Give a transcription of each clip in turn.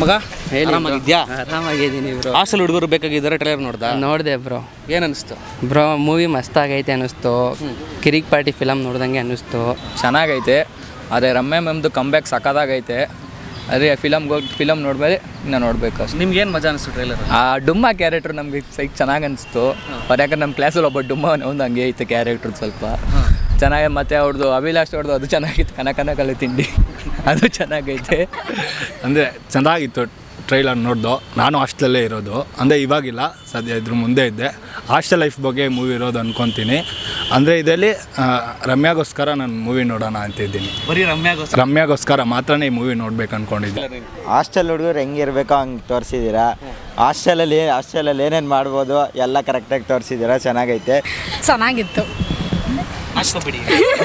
ಮಗ ಹೇಳಿ ಆರಾಮಾಗಿದ್ಯಾ ಆರಾಮಾಗಿದ್ದೀನಿ bro hostel ಹುಡುಗರು ಬೇಕಾಗಿದ್ದಾರೆ ಟ್ರೈಲರ್ ನೋಡ್ದ ನೋಡಿದೆ ಬ್ರೋ ಏನ್ ಅನಿಸ್ತು ಬ್ರೋ ಮೂವಿ ಮಸ್ತಾಗೈತೆ ಅನ್ನಿಸ್ತು ಕಿರಿಕ್ ಪಾರ್ಟಿ ಫಿಲಮ್ ನೋಡ್ದಂಗೆ ಅನ್ನಿಸ್ತು ಚೆನ್ನಾಗೈತೆ ಆದರೆ ರಮ್ಯ ಮ್ಯಾಮ್ದು ಕಂಬ್ಯಾಕ್ ಸಕ್ಕದಾಗೈತೆ ಅದೇ ಫಿಲಮ್ಗೆ ಹೋಗಿ ಫಿಲಮ್ ನೋಡ್ಮೇಲೆ ಇನ್ನು ನೋಡಬೇಕು ಅಷ್ಟೇ ನಿಮ್ಗೆ ಏನು ಮಜಾ ಅನಿಸ್ತು ಟ್ರೈಲರ್ ಆ ಡುಮ್ಮ ಕ್ಯಾರೆಕ್ಟರ್ ನಮಗೆ ಸೈಕ್ ಚೆನ್ನಾಗಿ ಅನಿಸ್ತು ಅವ್ರು ಯಾಕಂದ್ರೆ ನಮ್ಮ ಕ್ಲಾಸಲ್ಲಿ ಒಬ್ಬ ಡುಮ್ಮ ಒಂದು ಹಂಗೆ ಐತೆ ಕ್ಯಾರೆಕ್ಟ್ರ್ ಸ್ವಲ್ಪ ಚೆನ್ನಾಗಿ ಮತ್ತೆ ಅವ್ರದ್ದು ಅಭಿಲಾಷ್ ಅವ್ರದ್ದು ಅದು ಚೆನ್ನಾಗಿತ್ತು ಕನಕನಕಲ್ಲಿ ತಿಂಡಿ ಅದು ಚೆನ್ನಾಗೈತೆ ಅಂದರೆ ಚೆನ್ನಾಗಿತ್ತು ಟ್ರೈಲರ್ ನೋಡ್ದು ನಾನು ಹಾಸ್ಟೆಲಲ್ಲೇ ಇರೋದು ಅಂದರೆ ಇವಾಗಿಲ್ಲ ಸದ್ಯ ಇದ್ರ ಮುಂದೆ ಇದ್ದೆ ಹಾಸ್ಟೆಲ್ ಲೈಫ್ ಬಗ್ಗೆ ಮೂವಿ ಇರೋದು ಅನ್ಕೊತೀನಿ ಅಂದರೆ ಇದರಲ್ಲಿ ಆ, ರಮ್ಯಾಗೋಸ್ಕರ ನಾನು ಮೂವಿ ನೋಡೋಣ ಅಂತಿದ್ದೀನಿ ಬರೀ ರಮ್ಯಾಗೋಸ್ಕರ ರಮ್ಯಾಗೋಸ್ಕರ ಮಾತ್ರನೇ ಈ ಮೂವಿ ನೋಡ್ಬೇಕು ಅಂದ್ಕೊಂಡಿದ್ದೆ ಹಾಸ್ಟೆಲ್ ಹುಡುಗರು ಹೆಂಗಿರ್ಬೇಕೋ ಹಂಗೆ ತೋರಿಸಿದ್ದೀರಾ ಹಾಸ್ಟೆಲಲ್ಲಿ ಹಾಸ್ಟೆಲಲ್ಲಿ ಏನೇನು ಮಾಡ್ಬೋದು ಎಲ್ಲ ಕರೆಕ್ಟಾಗಿ ತೋರಿಸಿದ್ದೀರಾ ಚೆನ್ನಾಗೈತೆ ಚೆನ್ನಾಗಿತ್ತು ಅಷ್ಟಪಡಿ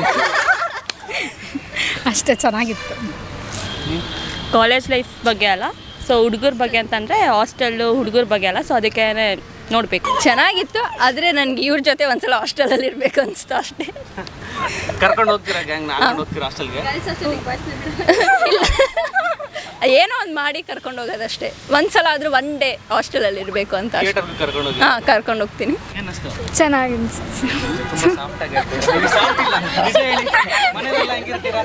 ಅಷ್ಟೇ ಚೆನ್ನಾಗಿತ್ತು ಕಾಲೇಜ್ ಲೈಫ್ ಬಗ್ಗೆ ಅಲ್ಲ ಸೊ ಹುಡುಗರ ಬಗ್ಗೆ ಅಂತಂದರೆ ಹಾಸ್ಟೆಲ್ಲು ಹುಡುಗರ ಬಗ್ಗೆ ಅಲ್ಲ ಸೊ ಅದಕ್ಕೆ ನೋಡಬೇಕು ಚೆನ್ನಾಗಿತ್ತು ಆದರೆ ನನಗೆ ಇವ್ರ ಜೊತೆ ಒಂದ್ಸಲ ಹಾಸ್ಟೆಲಲ್ಲಿ ಇರಬೇಕು ಅನಿಸ್ತು ಅಷ್ಟೇ ಕರ್ಕೊಂಡು ಹೋಗ್ತೀರಾ ಗ್ಯಾಂಗ್ ನಾನು ಹೋಗ್ತೀರಾ ಹಾಸ್ಟೆಲ್ಗೆ ಏನೋ ಒಂದು ಮಾಡಿ ಕರ್ಕೊಂಡು ಹೋಗೋದಷ್ಟೇ ಒಂದ್ಸಲ ಆದರೂ ಒನ್ ಡೇ ಹಾಸ್ಟೆಲಲ್ಲಿ ಇರಬೇಕು ಅಂತ ಅಷ್ಟೇ ಥಿಯೇಟರ್ಗೆ ಕರ್ಕೊಂಡು ಹೋಗಿ ಹಾಂ ಕರ್ಕೊಂಡು ಹೋಗ್ತೀನಿ ಏನು ಅನಿಸ್ತು ಚೆನ್ನಾಗಿ ತುಂಬ ಸಾಫ್ಟ್ ಆಗಿ ಸಾಫ್ಟ್ ಇಲ್ಲ ನಿಜ ಹೇಳಿ ಮನೆಯಲ್ಲ ಹೆಂಗಿರ್ತೀರಾ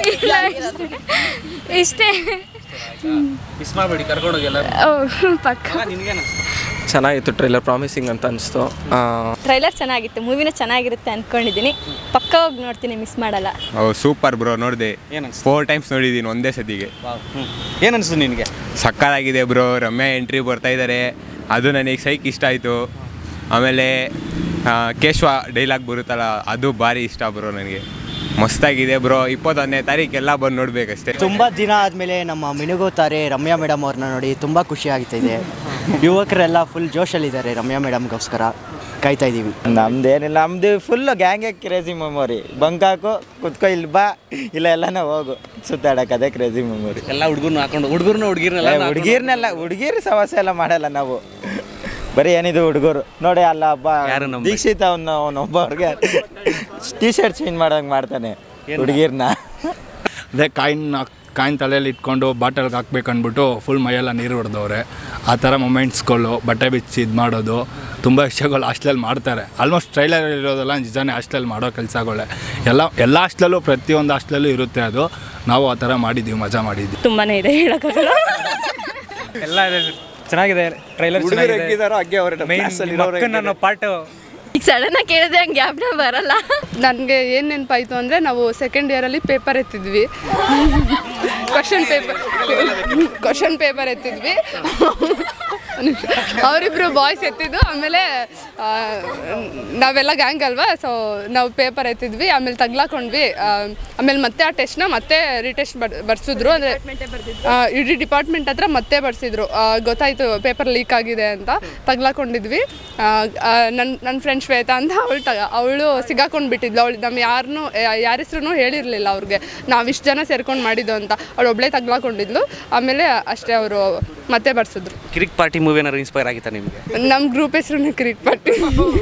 ಇಷ್ಟೇ ಮಿಸ್ ಮಾಡಬೇಡಿ ಕರ್ಕೊಂಡು ಹೋಗಿ ಎಲ್ಲ ಪಕ್ಕ ನಿನ್ಗೇನು ಚೆನ್ನಾಗಿತ್ತು ಟ್ರೈಲರ್ ಪ್ರಾಮಿಸಿಂಗ್ ಅಂತ ಅನಿಸ್ತು ಟ್ರೈಲರ್ ಚೆನ್ನಾಗಿತ್ತು ಮೂವಿನೂ ಚೆನ್ನಾಗಿರುತ್ತೆ ಅಂದ್ಕೊಂಡಿದ್ದೀನಿ ಪಕ್ಕ ಹೋಗಿ ನೋಡ್ತೀನಿ ಮಿಸ್ ಮಾಡಲ್ಲ ಸೂಪರ್ ಬ್ರೋ ನೋಡಿದೆ ಏನು ಅನಿಸ್ತು ಫೋರ್ ಟೈಮ್ಸ್ ನೋಡಿದ್ದೀನಿ ಒಂದೇ ಸತಿಗೆ ಹ್ಞೂ ಏನು ಅನಿಸ್ತು ನಿನಗೆ ಸಕ್ಕತ್ತಾಗಿದೆ ಬ್ರೋ ರಮ್ಯಾ ಎಂಟ್ರಿ ಬರ್ತಾ ಇದ್ದಾರೆ ಅದು ನನಗೆ ಸೈಕ್ ಇಷ್ಟ ಆಯಿತು ಆಮೇಲೆ ಆ, ಕೇಶವ ಡೈಲಾಗ್ ಬರುತ್ತಲ್ಲ ಅದು ಭಾರಿ ಇಷ್ಟ ಬ್ರೋ ನನಗೆ ಮಸ್ತಾಗಿದೆ ಬ್ರೋ ಇಪ್ಪತ್ತೊಂದನೇ ತಾರೀಕು ಎಲ್ಲ ಬಂದು ನೋಡ್ಬೇಕಷ್ಟೇ ತುಂಬ ದಿನ ಆದಮೇಲೆ ನಮ್ಮ ಮಿನುಗುತ್ತಾರೆ ರಮ್ಯಾ ಮೇಡಮ್ ಅವ್ರನ್ನ ನೋಡಿ ತುಂಬ ಖುಷಿ ಆಗ್ತಿದೆ ಯುವಕರೆಲ್ಲ ಫುಲ್ ಜೋಶಲ್ಲಿದ್ದಾರೆ ರಮ್ಯಾ ಮೇಡಮ್ಗೋಸ್ಕರ ಕಾಯ್ತಾ ಇದ್ದೀವಿ ನಮ್ದೇನಿಲ್ಲ ನಮ್ದು ಫುಲ್ಲು ಗ್ಯಾಂಗೆ ಕ್ರೇಜಿ ಮೆಮೊರಿ ಬಂಕ್ ಹಾಕು ಕುತ್ಕೋ ಇಲ್ಲಿ ಬಾ ಇಲ್ಲ ಎಲ್ಲನೂ ಹೋಗು ಸುತ್ತಾಡಕ್ಕೆ ಅದೇ ಕ್ರೇಜಿ ಮೆಮೊರಿ ಎಲ್ಲ ಹುಡುಗರ್ನ ಹಾಕೊಂಡು ಹುಡುಗರ್ನ ಹುಡುಗಿರ್ನೆಲ್ಲ ಹುಡುಗಿರ್ನೆಲ್ಲ ಹುಡುಗಿರ್ ಸಮಸ್ಯೆ ಎಲ್ಲ ಮಾಡಲ್ಲ ನಾವು ಬರೀ ಏನಿದು ಹುಡುಗರು ನೋಡಿ ಅಲ್ಲ ಹಬ್ಬ ಯಾರು ನಮ್ಮ ದೀಕ್ಷಿತ್ ಅವನು ಅವನೊಬ್ಬ ಅವ್ರಿಗೆ ಟೀ ಶರ್ಟ್ ಚೇಂಜ್ ಮಾಡೋಂಗೆ ಮಾಡ್ತಾನೆ ಹುಡುಗಿರ್ನ ಅದೇ ಕಾಯಿನ್ ಕಾಯಿನ್ ತಲೆಯಲ್ಲಿ ಇಟ್ಕೊಂಡು ಬಾಟಲ್ಗೆ ಹಾಕ್ಬೇಕು ಅಂದ್ಬಿಟ್ಟು ಫುಲ್ ಮೈಯೆಲ್ಲ ನೀರು ಹೊಡೆದವ್ರೆ ಆ ಥರ ಮೊಮೆಂಟ್ಸ್ಗಳು ಬಟ್ಟೆ ಬಿಚ್ಚಿ ಇದು ಮಾಡೋದು ತುಂಬ ವಿಷಯಗಳು ಹಾಸ್ಟೆಲಲ್ಲಿ ಮಾಡ್ತಾರೆ ಆಲ್ಮೋಸ್ಟ್ ಟ್ರೈಲರ್ ಇರೋದೆಲ್ಲ ನಿಜಾನೇ ಹಾಸ್ಟೆಲ್ ಮಾಡೋ ಕೆಲಸಗಳೇ ಎಲ್ಲ ಎಲ್ಲ ಹಾಸ್ಟೆಲಲ್ಲೂ ಪ್ರತಿಯೊಂದು ಹಾಸ್ಟೆಲಲ್ಲೂ ಇರುತ್ತೆ ಅದು ನಾವು ಆ ಥರ ಮಾಡಿದ್ದೀವಿ ಮಜಾ ಮಾಡಿದ್ದೀವಿ ತುಂಬಾ ಇದೆ ಹೇಳೋಕ್ಕಾಗಲ್ಲ ಎಲ್ಲ ಚೆನ್ನಾಗಿದೆ ಟ್ರೈಲರ್ ಚೆನ್ನಾಗಿದೆ ಪಾರ್ಟ್ ಈಗ ಸಡನ್ನಾಗಿ ಕೇಳಿದ್ರೆ ಹಂಗೆ ಗ್ಯಾಪ್ನ ಬರಲ್ಲ ನನಗೆ ಏನು ನೆನಪಾಯಿತು ಅಂದರೆ ನಾವು ಸೆಕೆಂಡ್ ಇಯರಲ್ಲಿ ಪೇಪರ್ ಎತ್ತಿದ್ವಿ ಕ್ವಶನ್ ಪೇಪರ್ ಕ್ವಶನ್ ಪೇಪರ್ ಎತ್ತಿದ್ವಿ ಅವರಿಬ್ರು ಬಾಯ್ಸ್ ಎತ್ತಿದ್ದು ಆಮೇಲೆ ಆ, ನಾವೆಲ್ಲ ಗ್ಯಾಂಗ್ ಅಲ್ವಾ ಸೊ ನಾವು ಪೇಪರ್ ಎತ್ತಿದ್ವಿ ಆಮೇಲೆ ತಗ್ಲಾಕೊಂಡ್ವಿ ಆ, ಆಮೇಲೆ ಮತ್ತೆ ಆ ಟೆಸ್ಟ್ನ ಮತ್ತೆ ರಿಟೆಸ್ಟ್ ಬರ್ ಬರ್ಸಿದ್ರು ಅಂದರೆ ಇಡೀ ಡಿಪಾರ್ಟ್ಮೆಂಟ್ ಹತ್ರ ಮತ್ತೆ ಬರ್ಸಿದ್ರು ಆ, ಗೊತ್ತಾಯ್ತು ಪೇಪರ್ ಲೀಕ್ ಆಗಿದೆ ಅಂತ ತಗ್ಲಾಕೊಂಡಿದ್ವಿ ನನ್ನ ನನ್ನ ಫ್ರೆಂಡ್ ಶ್ವೇತಾ ಅಂತ ಅವಳು ತಗ ಅವಳು ಸಿಗಾಕೊಂಡು ಬಿಟ್ಟಿದ್ಲು ಅವಳು ನಮ್ಮ ಯಾರನ್ನೂ ಯಾರ ಹೆಸ್ರು ಹೇಳಿರಲಿಲ್ಲ ಅವ್ರಿಗೆ ನಾವು ಇಷ್ಟು ಜನ ಸೇರ್ಕೊಂಡು ಮಾಡಿದ್ದು ಅಂತ ಅವಳು ಒಬ್ಳೇ ತಗ್ಲಾಕೊಂಡಿದ್ಲು ಆಮೇಲೆ ಅಷ್ಟೇ ಅವರು ಮತ್ತೆ ಬರ್ಸಿದ್ರು ಕಿರಿಕ್ ಪಾರ್ಟಿ ಮೂವಿ ಏನಾದ್ರು ಇನ್ಸ್ಪೈರ್ ಆಗಿತ್ತಾ ನಿಮಗೆ ನಮ್ಮ ಗ್ರೂಪ್ ಹೆಸರು ಕ್ರಿಕ್ ಪಟ್ಟಿ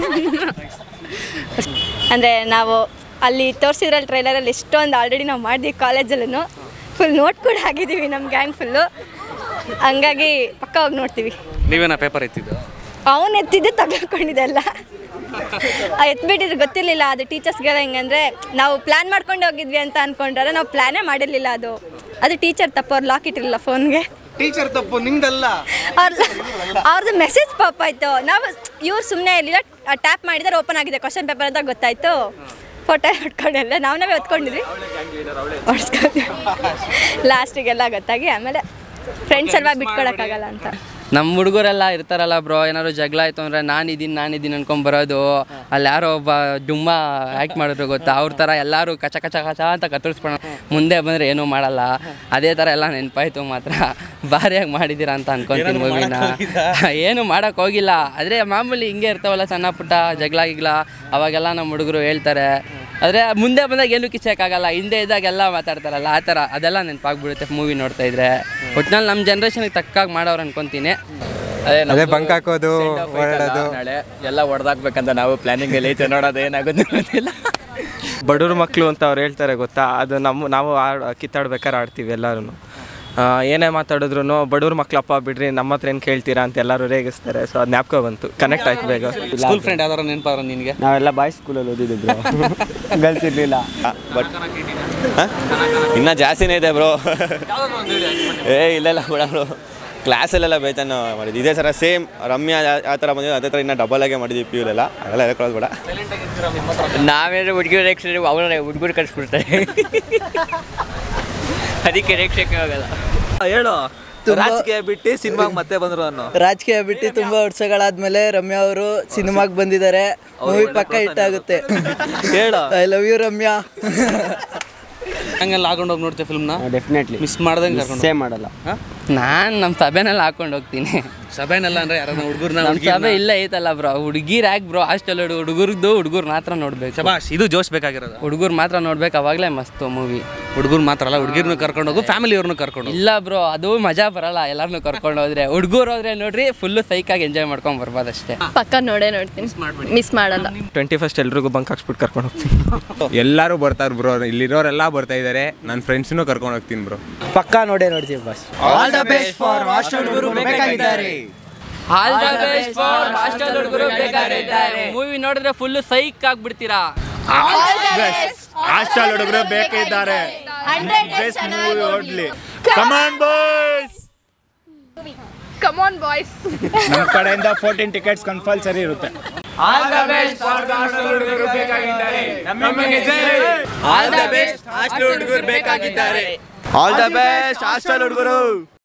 ಅಂದರೆ ನಾವು ಅಲ್ಲಿ ತೋರಿಸಿದ್ರಲ್ಲಿ ಟ್ರೈಲರಲ್ಲಿ ಎಷ್ಟೊಂದು ಆಲ್ರೆಡಿ ನಾವು ಮಾಡಿದ್ವಿ ಕಾಲೇಜಲ್ಲೂ ಫುಲ್ ನೋಟ್ ಕೂಡ ಆಗಿದ್ದೀವಿ ನಮ್ಮ ಗ್ಯಾಂಗ್ ಫುಲ್ಲು ಹಂಗಾಗಿ ಪಕ್ಕ ಹೋಗಿ ನೋಡ್ತೀವಿ ನೀವೇನಾ ಪೇಪರ್ ಎತ್ತಿದ್ದು ಅವನು ಎತ್ತಿದ್ದು ತಗೊಂಡಿದ್ದೆಲ್ಲ ಎತ್ಬಿಟ್ಟಿದ್ರೆ ಗೊತ್ತಿರಲಿಲ್ಲ ಅದು ಟೀಚರ್ಸ್ಗೆಲ್ಲ ಹೆಂಗಂದರೆ ನಾವು ಪ್ಲ್ಯಾನ್ ಮಾಡ್ಕೊಂಡು ಹೋಗಿದ್ವಿ ಅಂತ ಅಂದ್ಕೊಂಡ್ರೆ ನಾವು ಪ್ಲ್ಯಾನೇ ಮಾಡಿರಲಿಲ್ಲ ಅದು ಅದು ಟೀಚರ್ ತಪ್ಪು ಅವ್ರು ಲಾಕ್ ಇಟ್ಟಿರಲಿಲ್ಲ ಫೋನ್ಗೆ ಟೀಚರ್ ತಪ್ಪು ನಿಮ್ದಲ್ಲ ಅವ್ರ ಅವ್ರದ್ದು ಮೆಸೇಜ್ ಪಾಪ್ ಆಯಿತು ನಾವು ಇವ್ರು ಸುಮ್ಮನೆ ಇರಲಿಲ್ಲ ಟ್ಯಾಪ್ ಮಾಡಿದ್ರೆ ಓಪನ್ ಆಗಿದೆ ಕ್ವಶನ್ ಪೇಪರ್ ಅಂತ ಗೊತ್ತಾಯಿತು ಫೋಟೋ ಹೊಡ್ಕೊಂಡೆಲ್ಲ ನಾವು ನಾವೇ ಹೊತ್ಕೊಂಡಿದ್ವಿ ಹೊಡ್ಸ್ಕೊಂಡ್ವಿ ಲಾಸ್ಟಿಗೆಲ್ಲ ಗೊತ್ತಾಗಿ ಆಮೇಲೆ ಫ್ರೆಂಡ್ಸ್ ಅಲ್ವಾ ಬಿಟ್ಕೊಡಕ್ಕಾಗಲ್ಲ ಅಂತ ನಮ್ಮ ಹುಡುಗರೆಲ್ಲ ಇರ್ತಾರಲ್ಲ ಬ್ರೋ ಏನಾದ್ರು ಜಗಳ ಆಯ್ತು ಅಂದರೆ ನಾನಿದ್ದೀನಿ ನಾನಿದ್ದೀನಿ ಅನ್ಕೊಂಡ್ ಬರೋದು ಅಲ್ಲಿ ಯಾರೋ ಒಬ್ಬ ಡುಮ್ಮ ಆ್ಯಕ್ಟ್ ಮಾಡಿದ್ರು ಗೊತ್ತಾ ಅವ್ರ ಥರ ಎಲ್ಲರೂ ಕಚ ಕಚ ಕಚ ಅಂತ ಕತ್ತರಿಸ್ಕೊಳ ಮುಂದೆ ಬಂದರೆ ಏನೂ ಮಾಡಲ್ಲ ಅದೇ ಥರ ಎಲ್ಲ ನೆನಪಾಯ್ತು ಮಾತ್ರ ಭಾರಿಯಾಗಿ ಮಾಡಿದ್ದೀರಾ ಅಂತ ಅನ್ಕೊಂತೀನಿ ಮೂವಿನ ಏನು ಮಾಡೋಕೆ ಹೋಗಿಲ್ಲ ಆದರೆ ಮಾಮೂಲಿ ಹಿಂಗೆ ಇರ್ತಾವಲ್ಲ ಸಣ್ಣ ಪುಟ್ಟ ಜಗಳ ಗಿಗ್ಲ ಅವಾಗೆಲ್ಲ ನಮ್ಮ ಹುಡುಗರು ಹೇಳ್ತಾರೆ ಆದರೆ ಮುಂದೆ ಬಂದಾಗ ಏನು ಕಿಚ್ಚಕ್ಕಾಗಲ್ಲ ಹಿಂದೆ ಇದ್ದಾಗೆಲ್ಲ ಮಾತಾಡ್ತಾರಲ್ಲ ಆ ಥರ ಅದೆಲ್ಲ ನೆನಪಾಗ್ಬಿಡುತ್ತೆ ಮೂವಿ ನೋಡ್ತಾ ಇದ್ರೆ ಒಟ್ನಲ್ಲಿ ನಮ್ಮ ಜನ್ರೇಷನ್ಗೆ ತಕ್ಕಾಗಿ ಮಾಡೋರು ಅನ್ಕೊಂತೀನಿ ಅದೇ ಬಂಕ್ ಹಾಕೋದು ಹೊರಡೋದು ನಾಳೆ ಎಲ್ಲ ಹೊಡೆದಾಕ್ಬೇಕಂತ ನಾವು ಪ್ಲಾನಿಂಗ್ ಅಲ್ಲಿ ಐತೆ ನೋಡೋದು ಏನಾಗುತ್ತೆ ಗೊತ್ತಿಲ್ಲ ಬಡವ್ರ ಮಕ್ಕಳು ಅಂತ ಅವ್ರು ಹೇಳ್ತಾರೆ ಗೊತ್ತಾ ಅದು ನಮ್ಮ ನಾವು ಆಡ್ ಕಿತ್ತಾಡ್ಬೇಕಾದ್ರೆ ಆಡ್ತೀವಿ ಎಲ್ಲರೂ ಆ, ಏನೇ ಮಾತಾಡಿದ್ರು ಬಡವ್ರ ಮಕ್ಳಪ್ಪ ಬಿಡ್ರಿ ನಮ್ಮ ಹತ್ರ ಏನು ಕೇಳ್ತೀರಾ ಅಂತ ಎಲ್ಲರೂ ರೇಗಿಸ್ತಾರೆ ಸೊ ಅದು ಜ್ಞಾಪಕ ಬಂತು ಕನೆಕ್ಟ್ ಆಯ್ತು ಬೇಗ ಸ್ಕೂಲ್ ಫ್ರೆಂಡ್ ಯಾವ್ದಾರ ನೆನಪಾರ ನಿನಗೆ ನಾವೆಲ್ಲ ಬಾಯ್ಸ್ ಸ್ಕೂಲಲ್ಲಿ ಓದಿದ್ದು ಬ್ರೋ ಗರ್ಲ್ಸ್ ಇರಲಿಲ್ಲ ಬಟ್ ಇನ್ನೂ ಜಾಸ್ತಿನೇ ಇದೆ ಬ್ರೋ ಏ ಇಲ್ಲ ಇಲ್ಲ ಬಿಡ ಬ್ರೋ ಕ್ಲಾಸಲ್ಲೆಲ್ಲ ಬೇಜಾನು ಮಾಡಿದ್ವಿ ಇದೇ ಥರ ಸೇಮ್ ರಮ್ಯಾ ಯಾ- ಯಾವ ಥರ ಬಂದಿದ್ದು ಅದೇ ಥರ ಇನ್ನೂ ಡಬಲ್ ಆಗೇ ಮಾಡಿದ್ವಿ ಪಿ ಯುಲೆಲ್ಲ ಅದೆಲ್ಲ ಹೇಳ್ಕೊಳ್ಳೋದು ಬೇಡ ನಾವೇನಾದ್ರು ಹುಡುಗಿರು ರೇಕ್ಷೆ ಅವರ ಹುಡುಗರು ಕಳಿಸ್ಬಿಡ್ತಾರೆ ಅದಕ್ಕೆ ರೇಕ್ಷಕ್ಕೆ ಹೋಗಲ್ಲ ಹೇಳು ರಾಜಕೀಯ ಬಿಟ್ಟು ಸಿನಿಮಾಗೆ ಮತ್ತೆ ಬಂದ್ರು ಅನ್ನೋ ರಾಜಕೀಯ ಬಿಟ್ಟು ತುಂಬಾ ವರ್ಷಗಳಾದ್ಮೇಲೆ ರಮ್ಯಾ ಅವರು ಸಿನಿಮಾಗೆ ಬಂದಿದ್ದಾರೆ ಮೂವಿ ಪಕ್ಕ ಹಿಟ್ ಆಗುತ್ತೆ ಹೇಳು ಐ ಲವ್ ಯು ರಮ್ಯಾ ಹಂಗೆಲ್ಲ ಹಾಕೊಂಡು ಹೋಗಿ ನೋಡ್ತೀವಿ ಫಿಲ್ಮ್ನ ಡೆಫಿನೆಟ್ಲಿ ಮಿಸ್ ಮಾಡ್ದಂಗೆ ಕರ್ಕೊಂಡು ಸೇಮ್ ಮಾಡಲ್ಲ ನಾನು ನಮ್ಮ ಸಭೆನಲ್ಲಿ ಹಾಕೊಂಡು ಹೋಗ್ತೀನಿ ಸಭೆನೆಲ್ಲ ಅಂದ್ರೆ ಯಾರನ್ನ ಹುಡುಗರ್ನ ನಮ್ಮ ಸಭೆ ಇಲ್ಲ ಐತಲ್ಲ ಬ್ರೋ ಹುಡುಗಿರ್ ಯಾಕೆ ಬ್ರೋ ಹಾಸ್ಟೆಲ್ ಹುಡುಗರ್ದು ಹುಡುಗರು ಮಾತ್ರ ನೋಡ್ಬೇಕು ಶಬಾಷ್ ಇದು ಜೋಶ್ ಬೇಕಾಗಿರೋದು ಹುಡುಗರು ಮಾತ್ರ ನೋಡ್ಬೇಕು ಅವಾಗಲೇ ಮಸ್ತು ಮೂವಿ ಹುಡುಗರು ಮಾತ್ರ ಅಲ್ಲ ಹುಡುಗಿರ್ನು ಕರ್ಕೊಂಡು ಹೋಗು ಫ್ಯಾಮಿಲಿಯವ್ರನ್ನು ಕರ್ಕೊಂಡು ಹೋಗು ಇಲ್ಲ ಬ್ರೋ ಅದು ಮಜಾ ಬರಲ್ಲ ಎಲ್ಲಾರನ್ನೂ ಕರ್ಕೊಂಡು ಹೋದ್ರೆ ಹುಡುಗರು ಹೋದ್ರೆ ನೋಡ್ರಿ ಫುಲ್ಲು ಸೈಕಾಗಿ ಎಂಜಾಯ್ ಮಾಡ್ಕೊಂಡ್ ಬರ್ಬೋದು ಅಷ್ಟೇ ಪಕ್ಕ ನೋಡೇ ನೋಡ್ತೀನಿ ಮಿಸ್ ಮಾಡಲ್ಲ ಟ್ವೆಂಟಿ ಫಸ್ಟ್ ಎಲ್ರಿಗೂ ಬಂಕ್ ಹಾಕ್ಸ್ಬಿಟ್ಟು ಕರ್ಕೊಂಡು ಹೋಗ್ತೀನಿ ಎಲ್ಲರೂ ಬರ್ತಾರೆ ಬ್ರೋ ಇಲ್ಲಿರೋರೆಲ್ಲ ಬರ್ತಾ ಇದ್ದಾರೆ ನನ್ನ ಫ್ರೆಂಡ್ಸ್ನೂ ಕರ್ಕೊಂಡು ಹೋಗ್ತೀನಿ ಬ್ರೋ ಪಕ್ಕ ನೋಡೇ ನೋಡ್ತೀವಿ ಬಸ್ all the best for hostel ಹುಡುಗರು ಬೇಕಾಗಿದ್ದಾರೆ all the best for hostel ಹುಡುಗರು ಬೇಕಾಗಿದ್ದಾರೆ ಮೂವಿ ನೋಡಿದ್ರೆ ಫುಲ್ಲು ಸೈಕ್ ಆಗ್ಬಿಡ್ತೀರಾ ಹಾಸ್ಟೆಲ್ ಹುಡುಗರು ಬೇಕಿದ್ದಾರೆ ಬೆಸ್ಟ್ ಮೂವಿ ಓಡ್ಲಿ ಕಮಾನ್ ಬಾಯ್ಸ್ ಕಮಾನ್ ಬಾಯ್ಸ್ ನಮ್ಮ ಕಡೆಯಿಂದ ಫೋರ್ಟೀನ್ ಟಿಕೆಟ್ಸ್ ಕಂಪಲ್ಸರಿ ಇರುತ್ತೆ ಆಲ್ ದ ಬೆಸ್ಟ್ ಹಾಸ್ಟೆಲ್ ಹುಡುಗರು ಬೇಕಾಗಿದ್ದಾರೆ ಆಲ್ ದ ಬೆಸ್ಟ್ ಹಾಸ್ಟೆಲ್ ಹುಡುಗರು